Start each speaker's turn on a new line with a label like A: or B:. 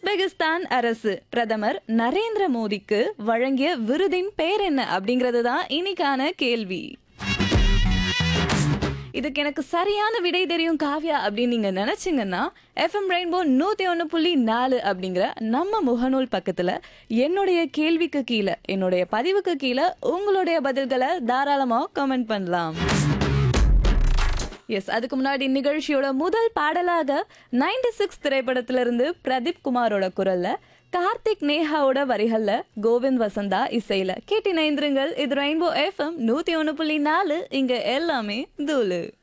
A: Uzbekistan அரசு பிரதமர் நரேந்திர மோடிக்கு வழங்கிய விருதின் பேர் என்ன அப்படிங்கிறது தான் இன்னைக்கான கேள்வி இதுக்கு எனக்கு சரியான விடை தெரியும் காவ்யா அப்படின்னு நீங்க நினைச்சீங்கன்னா எஃப்எம் ரெயின்போ நூத்தி ஒன்று புள்ளி நாலு அப்படிங்கிற நம்ம முகநூல் பக்கத்துல என்னுடைய கேள்விக்கு கீழே என்னுடைய பதிவுக்கு கீழே உங்களுடைய பதில்களை தாராளமா கமெண்ட் பண்ணலாம் எஸ் அதுக்கு முன்னாடி நிகழ்ச்சியோட முதல் பாடலாக நைன்டி சிக்ஸ் திரைப்படத்திலிருந்து பிரதீப் குமாரோட குரல்ல கார்த்திக் நேஹாவோட வரிகள்ல கோவிந்த் வசந்தா இசையில கேட்டி நைந்திருங்கள் இது ரெயின்போ எஃப்எம் நூத்தி ஒன்று புள்ளி நாலு இங்க எல்லாமே தூளு